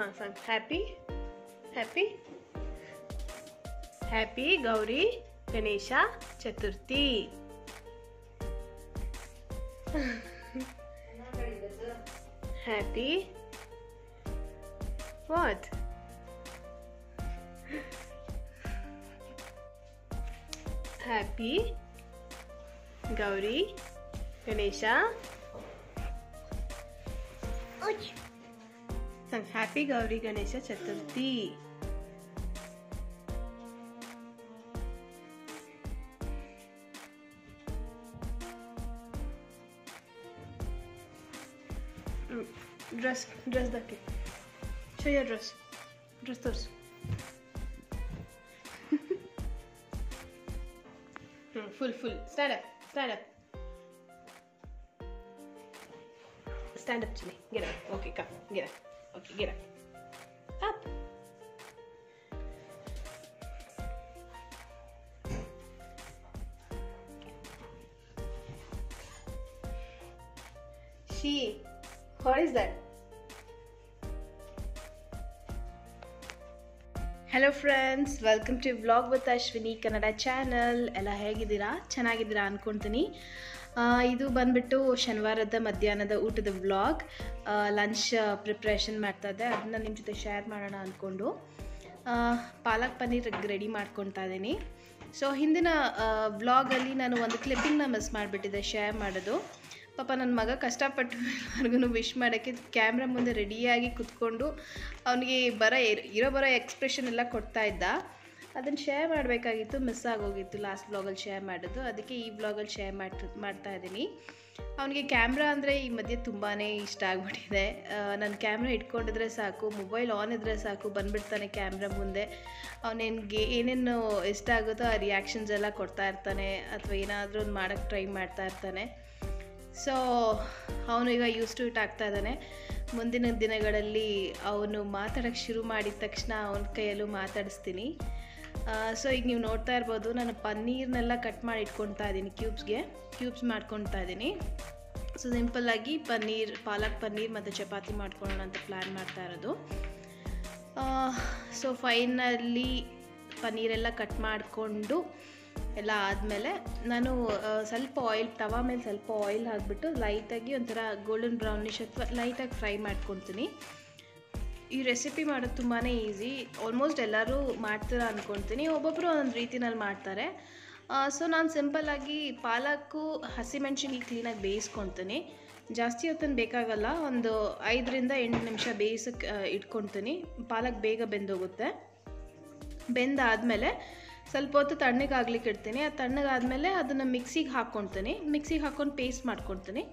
ಹಾಂ song happy happy happy Gauri Ganesha Chaturthi happy what happy Gauri Ganesha song happy Gauri Ganesha Chaturthi dress dress ದಕ್ಕೆ show your dress dress ತೋರಿಸು ಹ್ಞೂ full full stand up stand up Stand up, Chili. Get up. Okay, come. Get up. Okay, get up. Up. She. What is that? Hello friends welcome to vlog with Ashwini Kannada channel ಎಲ್ಲ ಹೇಗಿದ್ದೀರಾ ಚೆನ್ನಾಗಿದ್ದೀರಾ ಅಂದ್ಕೊಳ್ತೀನಿ ಆ, ಇದು ಬಂದ್ಬಿಟ್ಟು ಶನಿವಾರದ ಮಧ್ಯಾಹ್ನದ ಊಟದ ವ್ಲಾಗ್ ಲಂಚ್ ಪ್ರಿಪ್ರೇಷನ್ ಮಾಡ್ತಾ ಇದ್ದೆ ಅದನ್ನ ನಿಮ್ಮ ಜೊತೆ ಶೇರ್ ಮಾಡೋಣ ಅಂದ್ಕೊಂಡು ಆ, ಪಾಲಕ್ ಪನ್ನೀರ್ ರೆಡಿ ಮಾಡ್ಕೊತಾ ಇದ್ದೀನಿ ಸೊ ಹಿಂದಿನ ವ್ಲಾಗಲ್ಲಿ ನಾನು ಒಂದು ಕ್ಲಿಪ್ಪಿಂಗ್ನ ಮಿಸ್ ಮಾಡಿಬಿಟ್ಟಿದ್ದೆ ಶೇರ್ ಮಾಡೋದು ಪಾಪ ನನ್ನ ಮಗ ಕಷ್ಟಪಟ್ಟು ಎಲ್ಲರಿಗೂ ವಿಶ್ ಮಾಡೋಕ್ಕೆ ಕ್ಯಾಮ್ರಾ ಮುಂದೆ ರೆಡಿಯಾಗಿ ಕುತ್ಕೊಂಡು ಅವನಿಗೆ ಬರೋ ಇರ್- ಇರೋ ಬರೋ ಎಕ್ಸ್ಪ್ರೆಷನ್ ಎಲ್ಲ ಕೊಡ್ತಾ ಇದ್ದ ಅದನ್ನು ಶೇರ್ ಮಾಡಬೇಕಾಗಿತ್ತು ಮಿಸ್ ಆಗೋಗಿತ್ತು ಲಾಸ್ಟ್ ವ್ಲಾಗಲ್ಲಿ ಶೇರ್ ಮಾಡೋದು ಅದಕ್ಕೆ ಈ ವ್ಲಾಗಲ್ಲಿ ಶೇರ್ ಮಾಡಿ ಮಾಡ್ತಾ ಇದ್ದೀನಿ ಅವನಿಗೆ ಕ್ಯಾಮ್ರಾ ಅಂದರೆ ಈ ಮಧ್ಯೆ ತುಂಬಾ ಇಷ್ಟ ಆಗಿಬಿಟ್ಟಿದೆ ನನ್ನ ಕ್ಯಾಮ್ರಾ ಇಟ್ಕೊಂಡಿದ್ರೆ ಸಾಕು ಮೊಬೈಲ್ ಆನ್ ಇದ್ದರೆ ಸಾಕು ಬಂದ್ಬಿಡ್ತಾನೆ ಕ್ಯಾಮ್ರಾ ಮುಂದೆ ಅವನೇನ್ಗೆ ಏನೇನು ಇಷ್ಟ ಆಗುತ್ತೋ ಆ ರಿಯಾಕ್ಷನ್ಸ್ ಎಲ್ಲ ಕೊಡ್ತಾ ಇರ್ತಾನೆ ಅಥವಾ ಏನಾದರೂ ಒಂದು ಮಾಡೋಕ್ಕೆ ಟ್ರೈ ಮಾಡ್ತಾ ಇರ್ತಾನೆ ಸೊ ಅವನು ಈಗ ಯೂಸ್ ಟು ಇಟ್ ಆಗ್ತಾ ಇದ್ದಾನೆ ಮುಂದಿನ ದಿನಗಳಲ್ಲಿ ಅವನು ಮಾತಾಡೋಕ್ಕೆ ಶುರು ಮಾಡಿದ ತಕ್ಷಣ ಅವನ ಕೈಯಲ್ಲೂ ಮಾತಾಡಿಸ್ತೀನಿ ಸೊ ಈಗ ನೀವು ನೋಡ್ತಾ ಇರ್ಬೋದು ನಾನು ಪನ್ನೀರ್ನೆಲ್ಲ ಕಟ್ ಮಾಡಿ ಇಟ್ಕೊಳ್ತಾ ಇದ್ದೀನಿ ಕ್ಯೂಬ್ಸ್ಗೆ ಕ್ಯೂಬ್ಸ್ ಮಾಡ್ಕೊಳ್ತಾ ಇದ್ದೀನಿ ಸೊ ಸಿಂಪಲ್ಲಾಗಿ ಪನ್ನೀರ್ ಪಾಲಕ್ ಪನ್ನೀರ್ ಮತ್ತು ಚಪಾತಿ ಮಾಡ್ಕೊಳ್ಳೋಣ ಅಂತ ಪ್ಲ್ಯಾನ್ ಮಾಡ್ತಾ ಇರೋದು ಸೊ ಫೈನಲ್ಲಿ ಪನ್ನೀರೆಲ್ಲ ಕಟ್ ಮಾಡಿಕೊಂಡು ಎಲ್ಲ ಆದಮೇಲೆ ನಾನು ಆ, ಸ್ವಲ್ಪ ಆಯಿಲ್ ತವಾ ಮೇಲೆ ಸ್ವಲ್ಪ ಆಯಿಲ್ ಹಾಕ್ಬಿಟ್ಟು ಲೈಟಾಗಿ ಒಂಥರ ಗೋಲ್ಡನ್ ಬ್ರೌನಿಶ್ ಅಥವಾ ಲೈಟಾಗಿ ಫ್ರೈ ಮಾಡ್ಕೊತೀನಿ ಈ ರೆಸಿಪಿ ಮಾಡೋದು ತುಂಬಾ ಈಸಿ ಆಲ್ಮೋಸ್ಟ್ ಎಲ್ಲರೂ ಮಾಡ್ತೀರಾ ಅಂದ್ಕೊಳ್ತೀನಿ ಒಬ್ಬೊಬ್ಬರು ಒಂದೊಂದು ರೀತಿನಲ್ಲಿ ಮಾಡ್ತಾರೆ ಸೊ ನಾನು ಸಿಂಪಲ್ಲಾಗಿ ಪಾಲಕ್ಕು ಹಸಿಮೆಣ್ಸಿನ್ಕಾಯಿ ಕ್ಲೀನಾಗಿ ಬೇಯಿಸ್ಕೊತೀನಿ ಜಾಸ್ತಿ ಹೊತ್ತನ್ನು ಬೇಕಾಗಲ್ಲ ಒಂದು ಐದರಿಂದ ಎಂಟು ನಿಮಿಷ ಬೇಯಿಸಕ್ಕೆ ಇಟ್ಕೊತೀನಿ ಪಾಲಕ್ ಬೇಗ ಬೆಂದೋಗುತ್ತೆ ಬೆಂದಾದಮೇಲೆ ಸ್ವಲ್ಪ ಹೊತ್ತು ತಣ್ಣಗೆ ಆಗ್ಲಿಕ್ಕೆ ಇಡ್ತೀನಿ ಆ ತಣ್ಣಗಾದ್ಮೇಲೆ ಅದನ್ನು ಮಿಕ್ಸಿಗೆ ಹಾಕ್ಕೊಳ್ತೀನಿ ಮಿಕ್ಸಿಗೆ ಹಾಕ್ಕೊಂಡು ಪೇಸ್ಟ್ ಮಾಡ್ಕೊಳ್ತೀನಿ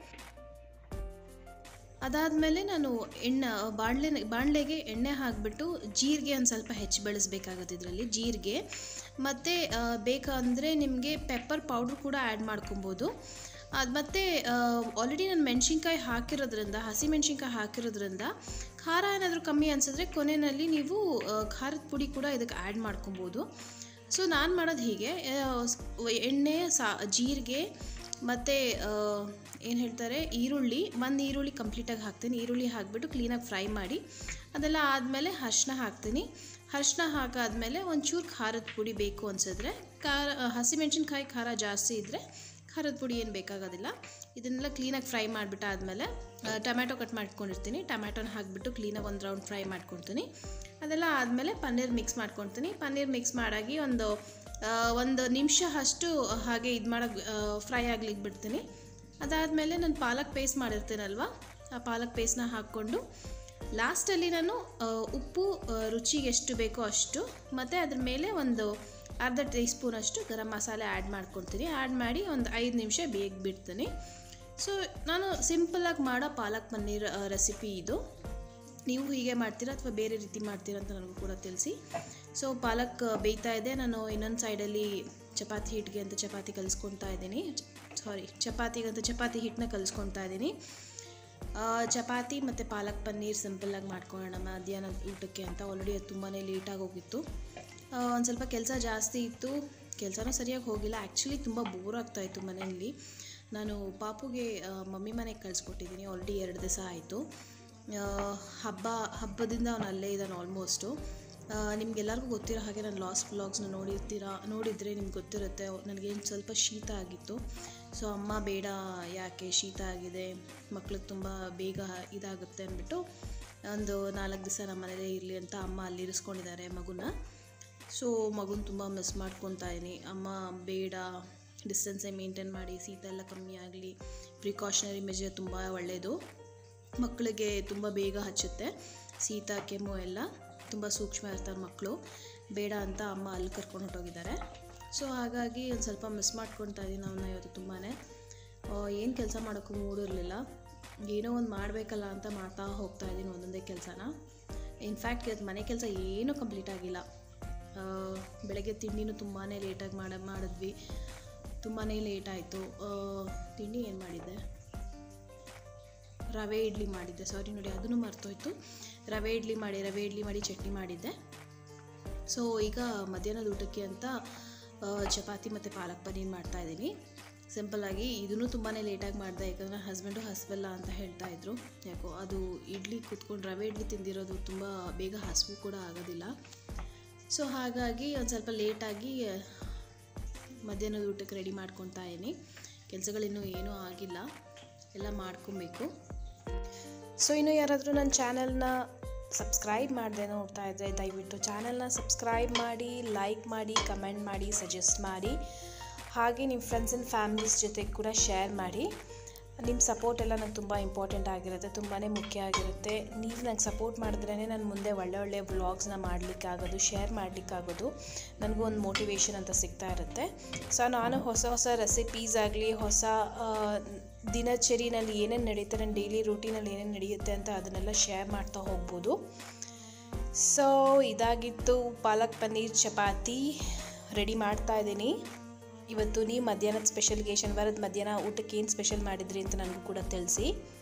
ಅದಾದಮೇಲೆ ನಾನು ಎಣ್ಣೆ ಬಾಣಲೆ ಬಾಣಲೆಗೆ ಎಣ್ಣೆ ಹಾಕಿಬಿಟ್ಟು ಜೀರಿಗೆ ಒಂದು ಸ್ವಲ್ಪ ಹೆಚ್ಚು ಬೆಳೆಸ್ಬೇಕಾಗುತ್ತೆ ಇದರಲ್ಲಿ ಜೀರಿಗೆ ಮತ್ತು ಬೇಕಂದರೆ ನಿಮಗೆ ಪೆಪ್ಪರ್ ಪೌಡ್ರ್ ಕೂಡ ಆ್ಯಡ್ ಮಾಡ್ಕೊಬೋದು ಅದು ಮತ್ತು ಆಲ್ರೆಡಿ ನಾನು ಮೆಣಸಿನ್ಕಾಯಿ ಹಾಕಿರೋದ್ರಿಂದ ಹಸಿ ಮೆಣಸಿನ್ಕಾಯಿ ಹಾಕಿರೋದ್ರಿಂದ ಖಾರ ಏನಾದರೂ ಕಮ್ಮಿ ಅನಿಸಿದ್ರೆ ಕೊನೆಯಲ್ಲಿ ನೀವು ಆ, ಖಾರದ ಪುಡಿ ಕೂಡ ಇದಕ್ಕೆ ಆ್ಯಡ್ ಮಾಡ್ಕೊಬೋದು ಸೊ ನಾನು ಮಾಡೋದು ಹೀಗೆ ಆ, ಸ್- ಎಣ್ಣೆ ಸಾ ಜೀರಿಗೆ ಮತ್ತು ಏನು ಹೇಳ್ತಾರೆ ಈರುಳ್ಳಿ ಒಂದು ಈರುಳ್ಳಿ ಕಂಪ್ಲೀಟಾಗಿ ಹಾಕ್ತೀನಿ ಈರುಳ್ಳಿ ಹಾಕಿಬಿಟ್ಟು ಕ್ಲೀನಾಗಿ ಫ್ರೈ ಮಾಡಿ ಅದೆಲ್ಲ ಆದಮೇಲೆ ಅರ್ಶಿನ ಹಾಕ್ತೀನಿ ಅರ್ಶಿನ ಹಾಕಾದ್ಮೇಲೆ ಒಂಚೂರು ಖಾರದ ಪುಡಿ ಬೇಕು ಅನ್ಸಿದ್ರೆ ಖಾರ ಹಸಿಮೆಣ್ಸಿನ್ಕಾಯಿ ಖಾರ ಜಾಸ್ತಿ ಇದ್ದರೆ ಖಾರದ ಪುಡಿ ಏನು ಬೇಕಾಗೋದಿಲ್ಲ ಇದನ್ನೆಲ್ಲ ಕ್ಲೀನಾಗಿ ಫ್ರೈ ಮಾಡಿಬಿಟ್ಟಾದ್ಮೇಲೆ ಟೊಮ್ಯಾಟೊ ಕಟ್ ಮಾಡ್ಕೊಂಡಿರ್ತೀನಿ ಟೊಮ್ಯಾಟೊನ ಹಾಕಿಬಿಟ್ಟು ಕ್ಲೀನಾಗಿ ಒಂದು ರೌಂಡ್ ಫ್ರೈ ಮಾಡ್ಕೊಳ್ತೀನಿ ಅದೆಲ್ಲ ಆದಮೇಲೆ ಪನ್ನೀರ್ ಮಿಕ್ಸ್ ಮಾಡ್ಕೊಳ್ತೀನಿ ಪನ್ನೀರ್ ಮಿಕ್ಸ್ ಮಾಡಾಗಿ ಒಂದು ಆ, ಒಂದು ನಿಮಿಷ ಅಷ್ಟು ಹಾಗೆ ಇದು ಮಾಡೋಕ್ಕೆ ಫ್ರೈ ಆಗ್ಲಿಕ್ಕೆ ಬಿಡ್ತೀನಿ ಅದಾದಮೇಲೆ ನಾನು ಪಾಲಕ್ ಪೇಸ್ಟ್ ಮಾಡಿರ್ತೀನಲ್ವ ಆ ಪಾಲಕ್ ಪೇಸ್ಟ್ನ ಹಾಕ್ಕೊಂಡು ಲಾಸ್ಟಲ್ಲಿ ನಾನು ಆ, ಉಪ್ಪು ಆ, ರುಚಿಗೆ ಎಷ್ಟು ಬೇಕೋ ಅಷ್ಟು ಮತ್ತು ಅದ್ರ ಮೇಲೆ ಒಂದು ಅರ್ಧ ಟೀ ಸ್ಪೂನಷ್ಟು ಗರಂ ಮಸಾಲೆ ಆ್ಯಡ್ ಮಾಡ್ಕೊಳ್ತೀನಿ ಆ್ಯಡ್ ಮಾಡಿ ಒಂದು ಐದು ನಿಮಿಷ ಬೇಗ ಬಿಡ್ತೀನಿ ಸೊ ನಾನು ಸಿಂಪಲ್ಲಾಗಿ ಮಾಡೋ ಪಾಲಕ್ ಪನ್ನೀರ್ ರೆಸಿಪಿ ಇದು ನೀವು ಹೀಗೆ ಮಾಡ್ತೀರಾ ಅಥವಾ ಬೇರೆ ರೀತಿ ಮಾಡ್ತೀರಾ ಅಂತ ನನಗೂ ಕೂಡ ತಿಳಿಸಿ ಸೊ ಪಾಲಕ್ ಬೇಯ್ತಾ ಇದೆ ನಾನು ಇನ್ನೊಂದು ಸೈಡಲ್ಲಿ ಚಪಾತಿ ಹಿಟ್ಟಿಗೆ ಅಂತ ಚಪಾತಿ ಕಲಿಸ್ಕೊತಾ ಇದ್ದೀನಿ ಸಾರಿ ಚಪಾತಿಗಂತ ಚಪಾತಿ ಹಿಟ್ಟನ್ನ ಕಲಿಸ್ಕೊತಾ ಇದ್ದೀನಿ ಆ, ಚಪಾತಿ ಮತ್ತು ಪಾಲಕ್ ಪನ್ನೀರ್ ಸಿಂಪಲ್ಲಾಗಿ ಮಾಡ್ಕೊಳ್ಳೋಣ ಮಧ್ಯಾಹ್ನದ ಊಟಕ್ಕೆ ಅಂತ ಆಲ್ರೆಡಿ ಅದು ತುಂಬಾ ಲೇಟಾಗಿ ಹೋಗಿತ್ತು ಒಂದು ಸ್ವಲ್ಪ ಕೆಲಸ ಜಾಸ್ತಿ ಇತ್ತು ಕೆಲಸನೂ ಸರಿಯಾಗಿ ಹೋಗಿಲ್ಲ ಆ್ಯಕ್ಚುಲಿ ತುಂಬ ಬೋರ್ ಆಗ್ತಾಯಿತ್ತು ಮನೆಯಲ್ಲಿ ನಾನು ಪಾಪುಗೆ ಆ, ಮಮ್ಮಿ ಮನೆಗೆ ಕಳಿಸ್ಕೊಟ್ಟಿದ್ದೀನಿ ಆಲ್ರೆಡಿ ಎರಡು ದಿವಸ ಆಯಿತು ಆ, ಹಬ್ಬ ಹಬ್ಬದಿಂದ ಅವನು ಅಲ್ಲೇ ಇದ್ದಾನೆ ಆಲ್ಮೋಸ್ಟು ನಿಮ್ಗೆಲ್ಲರಿಗೂ ಗೊತ್ತಿರೋ ಹಾಗೆ ನಾನು ಲಾಸ್ಟ್ ವ್ಲಾಗ್ಸ್ನ ನೋಡಿರ್ತೀರಾ ನೋಡಿದರೆ ನಿಮ್ಗೆ ಗೊತ್ತಿರುತ್ತೆ ನನಗೇನು ಸ್ವಲ್ಪ ಶೀತ ಆಗಿತ್ತು ಸೊ ಅಮ್ಮ ಬೇಡ ಯಾಕೆ ಶೀತ ಆಗಿದೆ ಮಕ್ಳಿಗೆ ತುಂಬ ಬೇಗ ಇದಾಗುತ್ತೆ ಅಂದ್ಬಿಟ್ಟು ಒಂದು ನಾಲ್ಕು ದಿವಸ ನಮ್ಮ ಮನೇಲೇ ಇರಲಿ ಅಂತ ಅಮ್ಮ ಅಲ್ಲಿ ಇರಿಸ್ಕೊಂಡಿದ್ದಾರೆ ಮಗುನ ಸೊ ಮಗುನ ತುಂಬ ಮಿಸ್ ಮಾಡ್ಕೊತಾ ಇದೀನಿ ಅಮ್ಮ ಬೇಡ ಡಿಸ್ಟೆನ್ಸೇ ಮೇಂಟೈನ್ ಮಾಡಿ ಶೀತ ಎಲ್ಲ ಕಮ್ಮಿ ಆಗಲಿ ಪ್ರಿಕಾಷನರಿ ಮೆಜರ್ ತುಂಬ ಒಳ್ಳೆಯದು ಮಕ್ಕಳಿಗೆ ತುಂಬ ಬೇಗ ಹಚ್ಚುತ್ತೆ ಶೀತ ಕೆಮ್ಮು ಎಲ್ಲ ತುಂಬ ಸೂಕ್ಷ್ಮ ಇರ್ತಾರೆ ಮಕ್ಕಳು ಬೇಡ ಅಂತ ಅಮ್ಮ ಅಲ್ಲಿ ಕರ್ಕೊಂಡು ಹೊಟ್ಟೋಗಿದ್ದಾರೆ ಸೊ ಹಾಗಾಗಿ ಒಂದು ಸ್ವಲ್ಪ ಮಿಸ್ ಮಾಡ್ಕೊತಾ ಇದ್ದೀನಿ ಅವನ್ನ ಇವತ್ತು ತುಂಬಾ ಏನು ಕೆಲಸ ಮಾಡೋಕ್ಕೂ ಮೂಡಿರಲಿಲ್ಲ ಏನೋ ಒಂದು ಮಾಡಬೇಕಲ್ಲ ಅಂತ ಮಾಡ್ತಾ ಹೋಗ್ತಾ ಇದ್ದೀನಿ ಒಂದೊಂದೇ ಕೆಲಸನ ಇನ್ಫ್ಯಾಕ್ಟ್ ಇವತ್ತು ಮನೆ ಕೆಲಸ ಏನೂ ಕಂಪ್ಲೀಟ್ ಆಗಿಲ್ಲ ಆ, ಬೆಳಗ್ಗೆ ತಿಂಡಿನೂ ತುಂಬಾ ಲೇಟಾಗಿ ಮಾಡ ಮಾಡಿದ್ವಿ ತುಂಬಾ ಲೇಟ್ ಆಯಿತು ತಿಂಡಿ ಏನು ಮಾಡಿದ್ದೆ ರವೆ ಇಡ್ಲಿ ಮಾಡಿದ್ದೆ ಸಾರಿ ನೋಡಿ ಅದನ್ನು ಮರ್ತೋಯ್ತು ರವೆ ಇಡ್ಲಿ ಮಾಡಿ ರವೆ ಇಡ್ಲಿ ಮಾಡಿ ಚಟ್ನಿ ಮಾಡಿದ್ದೆ ಸೊ ಈಗ ಮಧ್ಯಾಹ್ನದ ಊಟಕ್ಕೆ ಅಂತ ಆ, ಚಪಾತಿ ಮತ್ತು ಪಾಲಕ್ ಪನ್ನೀರ್ ಮಾಡ್ತಾ ಇದ್ದೀನಿ ಸಿಂಪಲ್ಲಾಗಿ ಇದನ್ನು ತುಂಬಾ ಲೇಟಾಗಿ ಮಾಡಿದೆ ಯಾಕಂದರೆ ಹಸ್ಬೆಂಡು ಹಸ್ಬಲ್ಲ ಅಂತ ಹೇಳ್ತಾ ಇದ್ರು ಯಾಕೋ ಅದು ಇಡ್ಲಿ ಕೂತ್ಕೊಂಡು ರವೆ ಇಡ್ಲಿ ತಿಂದಿರೋದು ತುಂಬ ಬೇಗ ಹಸಿವು ಕೂಡ ಆಗೋದಿಲ್ಲ ಸೊ ಹಾಗಾಗಿ ಒಂದು ಸ್ವಲ್ಪ ಲೇಟಾಗಿ ಮಧ್ಯಾಹ್ನದ ಊಟಕ್ಕೆ ರೆಡಿ ಮಾಡ್ಕೊತಾ ಇದ್ದೀನಿ ಕೆಲಸಗಳಿನ್ನೂ ಏನೂ ಆಗಿಲ್ಲ ಎಲ್ಲ ಮಾಡ್ಕೊಬೇಕು ಸೊ ಇನ್ನು ಯಾರಾದರೂ ನನ್ನ ಚಾನಲ್ನ ಸಬ್ಸ್ಕ್ರೈಬ್ ಮಾಡದೆ ನೋಡ್ತಾ ಇದ್ದರೆ ದಯವಿಟ್ಟು ಚಾನಲ್ನ ಸಬ್ಸ್ಕ್ರೈಬ್ ಮಾಡಿ ಲೈಕ್ ಮಾಡಿ ಕಮೆಂಟ್ ಮಾಡಿ ಸಜೆಸ್ಟ್ ಮಾಡಿ ಹಾಗೆ ನಿಮ್ಮ ಫ್ರೆಂಡ್ಸ್ ಆ್ಯಂಡ್ ಫ್ಯಾಮಿಲೀಸ್ ಜೊತೆ ಕೂಡ ಶೇರ್ ಮಾಡಿ ನಿಮ್ಮ ಸಪೋರ್ಟ್ ಎಲ್ಲ ನಂಗೆ ತುಂಬ ಇಂಪಾರ್ಟೆಂಟ್ ಆಗಿರುತ್ತೆ ತುಂಬಾ ಮುಖ್ಯ ಆಗಿರುತ್ತೆ ನೀವು ನಂಗೆ ಸಪೋರ್ಟ್ ಮಾಡಿದ್ರೇ ನಾನು ಮುಂದೆ ಒಳ್ಳೆ ಒಳ್ಳೆ ವ್ಲಾಗ್ಸ್ನ ಮಾಡಲಿಕ್ಕಾಗೋದು ಶೇರ್ ಮಾಡಲಿಕ್ಕಾಗೋದು ನನಗೂ ಒಂದು ಮೋಟಿವೇಶನ್ ಅಂತ ಸಿಗ್ತಾ ಇರುತ್ತೆ ಸೊ ನಾನು ಹೊಸ ಹೊಸ ರೆಸಿಪೀಸ್ ಆಗಲಿ ಹೊಸ ಆ, ದಿನಚರಿನಲ್ಲಿ ಏನೇನು ನಡೀತೆ ನನ್ನ ಡೈಲಿ ರೂಟೀನಲ್ಲಿ ಏನೇನು ನಡೆಯುತ್ತೆ ಅಂತ ಅದನ್ನೆಲ್ಲ ಶೇರ್ ಮಾಡ್ತಾ ಹೋಗ್ಬೋದು ಸೊ ಇದಾಗಿತ್ತು ಪಾಲಕ್ ಪನ್ನೀರ್ ಚಪಾತಿ ರೆಡಿ ಮಾಡ್ತಾ ಇದ್ದೀನಿ ಇವತ್ತು ನೀವು ಮಧ್ಯಾಹ್ನದ ಸ್ಪೆಷಲ್ಗೆ ಶನಿವಾರದ ಮಧ್ಯಾಹ್ನ ಊಟಕ್ಕೆ ಏನು ಸ್ಪೆಷಲ್ ಮಾಡಿದ್ರಿ ಅಂತ ನನಗೂ ಕೂಡ ತಿಳಿಸಿ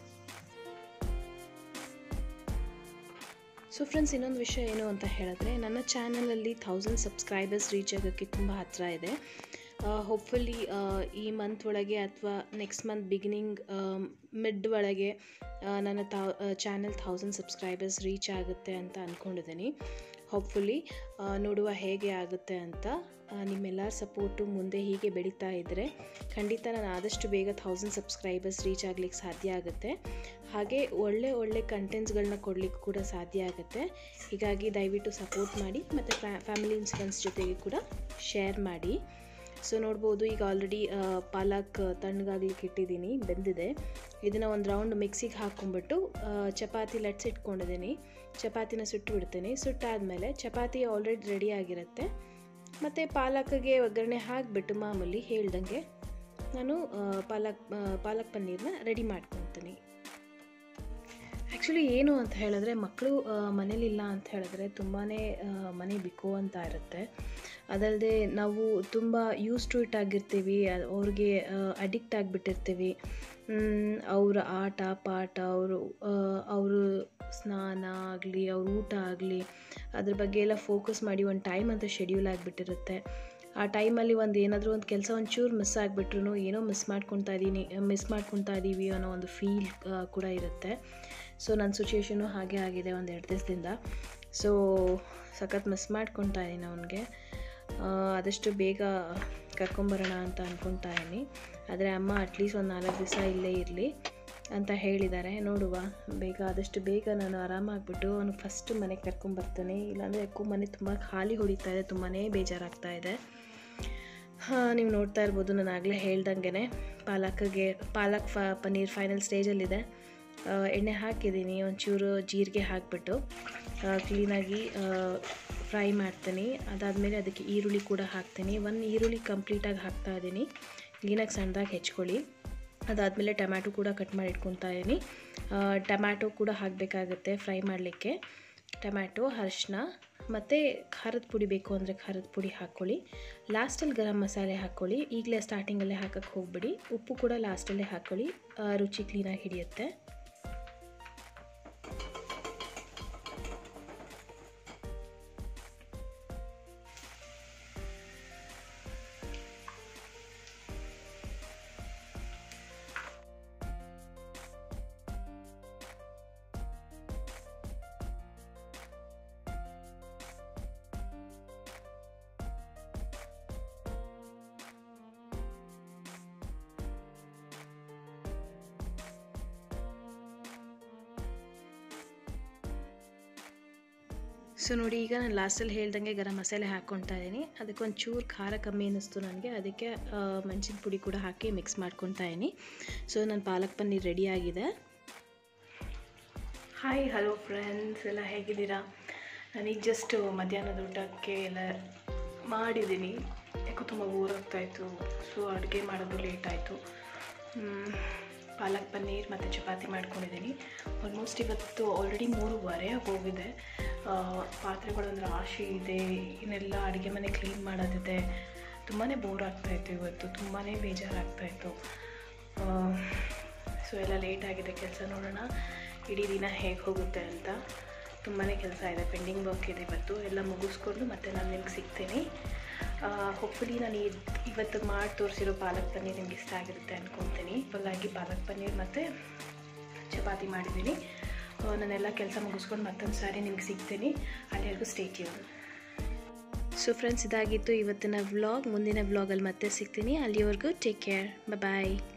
ಸೊ ಫ್ರೆಂಡ್ಸ್ ಇನ್ನೊಂದು ವಿಷಯ ಏನು ಅಂತ ಹೇಳಿದ್ರೆ ನನ್ನ ಚಾನಲಲ್ಲಿ ಥೌಸಂಡ್ ಸಬ್ಸ್ಕ್ರೈಬರ್ಸ್ ರೀಚ್ ಆಗೋಕ್ಕೆ ತುಂಬ ಹತ್ತಿರ ಇದೆ ಹೋಪ್ಫುಲಿ ಈ ಮಂತ್ ಒಳಗೆ ಅಥವಾ ನೆಕ್ಸ್ಟ್ ಮಂತ್ ಬಿಗಿನಿಂಗ್ ಮಿಡ್ ಒಳಗೆ ಆ, ನನ್ನ ತಾ ಚಾನಲ್ ಥೌಸಂಡ್ ಸಬ್ಸ್ಕ್ರೈಬರ್ಸ್ ರೀಚ್ ಆಗುತ್ತೆ ಅಂತ ಅಂದ್ಕೊಂಡಿದ್ದೀನಿ ಹೋಪ್ಫುಲಿ ನೋಡುವ ಹೇಗೆ ಆಗುತ್ತೆ ಅಂತ ಆ, ನಿಮ್ಮೆಲ್ಲರ ಸಪೋರ್ಟು ಮುಂದೆ ಹೀಗೆ ಬೆಳೀತಾ ಇದ್ದರೆ ಖಂಡಿತ ನಾನು ಆದಷ್ಟು ಬೇಗ ಥೌಸಂಡ್ ಸಬ್ಸ್ಕ್ರೈಬರ್ಸ್ ರೀಚ್ ಆಗ್ಲಿಕ್ಕೆ ಸಾಧ್ಯ ಆಗುತ್ತೆ ಹಾಗೆ ಒಳ್ಳೆ ಒಳ್ಳೆ ಕಂಟೆಂಟ್ಸ್ಗಳನ್ನ ಕೊಡಲಿಕ್ಕೆ ಕೂಡ ಸಾಧ್ಯ ಆಗುತ್ತೆ ಹೀಗಾಗಿ ದಯವಿಟ್ಟು ಸಪೋರ್ಟ್ ಮಾಡಿ ಮತ್ತು ಫ್ಯಾಮಿಲಿ ಫ್ರೆಂಡ್ಸ್ ಜೊತೆಗೆ ಕೂಡ ಶೇರ್ ಮಾಡಿ ಸೊ ನೋಡ್ಬೋದು ಈಗ ಆಲ್ರೆಡಿ ಪಾಲಕ್ ತಣ್ಣಗಾಗ್ಲಿಕ್ಕೆ ಇಟ್ಟಿದ್ದೀನಿ ಬೆಂದಿದೆ ಇದನ್ನು ಒಂದು ರೌಂಡ್ ಮಿಕ್ಸಿಗೆ ಹಾಕ್ಕೊಂಬಿಟ್ಟು ಆ, ಚಪಾತಿ ಲಟ್ಸ್ ಇಟ್ಕೊಂಡಿದ್ದೀನಿ ಚಪಾತಿನ ಸುಟ್ಟು ಬಿಡ್ತೀನಿ ಸುಟ್ಟಾದಮೇಲೆ ಚಪಾತಿ ಆಲ್ರೆಡಿ ರೆಡಿ ಆಗಿರುತ್ತೆ ಮತ್ತು ಪಾಲಕ್ಗೆ ಒಗ್ಗರಣೆ ಹಾಕಿಬಿಟ್ಟು ಮಾಮೂಲಿ ಹೇಳ್ದಂಗೆ ನಾನು ಆ, ಪಾಲಕ್ ಆ, ಪಾಲಕ್ ಪನ್ನೀರ್ನ ರೆಡಿ ಮಾಡ್ಕೊತೀನಿ ಆ್ಯಕ್ಚುಲಿ ಏನು ಅಂತ ಹೇಳಿದ್ರೆ ಮಕ್ಕಳು ಮನೇಲಿಲ್ಲ ಅಂತ ಹೇಳಿದ್ರೆ ತುಂಬಾ ಮನೆ ಬಿಕೋ ಅಂತ ಇರುತ್ತೆ ಅದಲ್ಲದೆ ನಾವು ತುಂಬ ಯೂಸ್ ಟು ಇಟ್ ಆಗಿರ್ತೀವಿ ಅ- ಅವ್ರಿಗೆ ಅಡಿಕ್ಟ್ ಆಗಿಬಿಟ್ಟಿರ್ತೀವಿ ಅವರ ಆಟ ಪಾಠ ಅವರು ಅವರು ಸ್ನಾನ ಆಗಲಿ ಅವ್ರ ಊಟ ಆಗಲಿ ಅದ್ರ ಬಗ್ಗೆ ಎಲ್ಲ ಫೋಕಸ್ ಮಾಡಿ ಒಂದು ಟೈಮ್ ಅಂತ ಶೆಡ್ಯೂಲ್ ಆಗಿಬಿಟ್ಟಿರುತ್ತೆ ಆ ಟೈಮಲ್ಲಿ ಒಂದು ಏನಾದರೂ ಒಂದು ಕೆಲಸ ಒಂಚೂರು ಮಿಸ್ ಆಗಿಬಿಟ್ರು ಏನೋ ಮಿಸ್ ಮಾಡ್ಕೊತಾ ಇದ್ದೀನಿ ಮಿಸ್ ಮಾಡ್ಕೊತಾ ಇದ್ದೀವಿ ಅನ್ನೋ ಒಂದು ಫೀಲ್ ಕೂಡ ಇರುತ್ತೆ ಸೊ ನನ್ನ ಸಿಚುವೇಶನು ಹಾಗೆ ಆಗಿದೆ ಒಂದು ಎರಡು ದಿವಸದಿಂದ ಸೊ ಸಖತ್ ಮಿಸ್ ಮಾಡ್ಕೊತಾ ಇದ್ದೀನಿ ಅವನಿಗೆ ಆದಷ್ಟು ಬೇಗ ಕರ್ಕೊಂಬರೋಣ ಅಂತ ಅಂದ್ಕೊತಾ ಇದ್ದೀನಿ ಆದರೆ ಅಮ್ಮ ಅಟ್ಲೀಸ್ಟ್ ಒಂದು ನಾಲ್ಕು ದಿವಸ ಇಲ್ಲೇ ಇರಲಿ ಅಂತ ಹೇಳಿದ್ದಾರೆ ನೋಡುವ ಬೇಗ ಆದಷ್ಟು ಬೇಗ ನಾನು ಆರಾಮಾಗ್ಬಿಟ್ಟು ಅವ್ನಿಗೆ ಫಸ್ಟ್ ಮನೆಗೆ ಕರ್ಕೊಂಬರ್ತೀನಿ ಇಲ್ಲಾಂದರೆ ಯಾಕೋ ಮನೆ ತುಂಬ ಖಾಲಿ ಹೊಡಿತಾ ಇದೆ ತುಂಬಾ ಬೇಜಾರಾಗ್ತಾ ಇದೆ ಹಾಂ ನೀವು ನೋಡ್ತಾ ಇರ್ಬೋದು ನಾನು ಆಗಲೇ ಹೇಳ್ದಂಗೆ ಪಾಲಕ್ಗೆ ಪಾಲಕ್ ಫ ಪನ್ನೀರ್ ಫೈನಲ್ ಸ್ಟೇಜಲ್ಲಿದೆ ಆ, ಎಣ್ಣೆ ಹಾಕಿದ್ದೀನಿ ಒಂಚೂರು ಜೀರಿಗೆ ಹಾಕಿಬಿಟ್ಟು ಕ್ಲೀನಾಗಿ ಫ್ರೈ ಮಾಡ್ತೀನಿ ಅದಾದಮೇಲೆ ಅದಕ್ಕೆ ಈರುಳ್ಳಿ ಕೂಡ ಹಾಕ್ತೀನಿ ಒಂದು ಈರುಳ್ಳಿ ಕಂಪ್ಲೀಟಾಗಿ ಹಾಕ್ತಾ ಇದ್ದೀನಿ ಕ್ಲೀನಾಗಿ ಸಣ್ಣದಾಗಿ ಹೆಚ್ಕೊಳ್ಳಿ ಅದಾದಮೇಲೆ ಟೊಮ್ಯಾಟೊ ಕೂಡ ಕಟ್ ಮಾಡಿ ಇಟ್ಕೊತಾ ಇದ್ದೀನಿ ಟೊಮ್ಯಾಟೊ ಕೂಡ ಹಾಕಬೇಕಾಗುತ್ತೆ ಫ್ರೈ ಮಾಡಲಿಕ್ಕೆ ಟೊಮ್ಯಾಟೊ ಅರಿಶಿನ ಮತ್ತು ಖಾರದ ಪುಡಿ ಬೇಕು ಅಂದರೆ ಖಾರದ ಪುಡಿ ಹಾಕ್ಕೊಳ್ಳಿ ಲಾಸ್ಟಲ್ಲಿ ಗರಂ ಮಸಾಲೆ ಹಾಕ್ಕೊಳ್ಳಿ ಈಗಲೇ ಸ್ಟಾರ್ಟಿಂಗಲ್ಲೇ ಹಾಕಕ್ಕೆ ಹೋಗ್ಬಿಡಿ ಉಪ್ಪು ಕೂಡ ಲಾಸ್ಟಲ್ಲೇ ಹಾಕ್ಕೊಳ್ಳಿ ಆ, ರುಚಿ ಕ್ಲೀನಾಗಿ ಹಿಡಿಯುತ್ತೆ ಸೊ ನೋಡಿ ಈಗ ನಾನು ಲಾಸ್ಟಲ್ಲಿ ಹೇಳ್ದಂಗೆ ಗರಂ ಮಸಾಲೆ ಹಾಕ್ಕೊತಾ ಇದ್ದೀನಿ ಅದಕ್ಕೆ ಒಂದು ಚೂರು ಖಾರ ಕಮ್ಮಿ ಅನ್ನಿಸ್ತು ನನಗೆ ಅದಕ್ಕೆ ಮೆಣಸಿನ ಪುಡಿ ಕೂಡ ಹಾಕಿ ಮಿಕ್ಸ್ ಮಾಡ್ಕೊತಾ ಇದ್ದೀನಿ ಸೊ ನನ್ನ ಪಾಲಕ್ ಪನ್ನೀರ್ ರೆಡಿ ಆಗಿದೆ ಹಾಯ್ ಹಲೋ ಫ್ರೆಂಡ್ಸ್ ಎಲ್ಲ ಹೇಗಿದ್ದೀರಾ ನಾನೀಗ ಜಸ್ಟ್ ಮಧ್ಯಾಹ್ನದ ಊಟಕ್ಕೆ ಎಲ್ಲ ಮಾಡಿದ್ದೀನಿ ಯಾಕೋ ತುಂಬ ಬೋರ್ ಆಗ್ತಾಯಿತ್ತು ಸೊ ಅಡುಗೆ ಮಾಡೋದು ಲೇಟ್ ಆಯಿತು ಪಾಲಕ್ ಪನ್ನೀರ್ ಮತ್ತು ಚಪಾತಿ ಮಾಡ್ಕೊಂಡಿದ್ದೀನಿ ಆಲ್ಮೋಸ್ಟ್ ಇವತ್ತು ಆಲ್ರೆಡಿ ಮೂರುವರೆ ಹೋಗಿದೆ ಪಾತ್ರೆಗಳೊಂದು ರಾಶಿ ಇದೆ ಇನ್ನೆಲ್ಲ ಅಡುಗೆ ಮನೆ ಕ್ಲೀನ್ ಮಾಡೋದಿದೆ ತುಂಬಾ ಬೋರ್ ಆಗ್ತಾಯಿತ್ತು ಇವತ್ತು ತುಂಬಾ ಬೇಜಾರಾಗ್ತಾಯಿತ್ತು ಸೊ ಎಲ್ಲ ಲೇಟ್ ಆಗಿದೆ ಕೆಲಸ ನೋಡೋಣ ಇಡೀ ದಿನ ಹೇಗೆ ಹೋಗುತ್ತೆ ಅಂತ ತುಂಬಾ ಕೆಲಸ ಇದೆ ಪೆಂಡಿಂಗ್ ವರ್ಕ್ ಇದೆ ಇವತ್ತು ಎಲ್ಲ ಮುಗಿಸ್ಕೊಂಡು ಮತ್ತೆ ನಾನು ನಿಮ್ಗೆ ಸಿಗ್ತೀನಿ ಹೋಪ್ಫುಲಿ ನಾನು ಇವತ್ತು ಮಾಡಿ ತೋರಿಸಿರೋ ಪಾಲಕ್ ಪನ್ನೀರ್ ನಿಮ್ಗೆ ಇಷ್ಟ ಆಗಿರುತ್ತೆ ಅಂದ್ಕೊತೀನಿ ಫುಲ್ಲಾಗಿ ಪಾಲಕ್ ಪನ್ನೀರ್ ಮತ್ತು ಚಪಾತಿ ಮಾಡಿದ್ದೀನಿ ನಾನೆಲ್ಲ ಕೆಲಸ ಮುಗಿಸ್ಕೊಂಡು ಮತ್ತೊಂದು ಸಾರಿ ನಿಮ್ಗೆ ಸಿಗ್ತೀನಿ ಅಲ್ಲಿವರೆಗೂ ಸ್ಟೇಟ್ಯೂನ್ ಸೊ ಫ್ರೆಂಡ್ಸ್ ಇದಾಗಿತ್ತು ಇವತ್ತಿನ ವ್ಲಾಗ್ ಮುಂದಿನ ವ್ಲಾಗಲ್ಲಿ ಮತ್ತೆ ಸಿಗ್ತೀನಿ ಅಲ್ಲಿವರೆಗೂ ಟೇಕ್ ಕೇರ್ ಬಾಯ್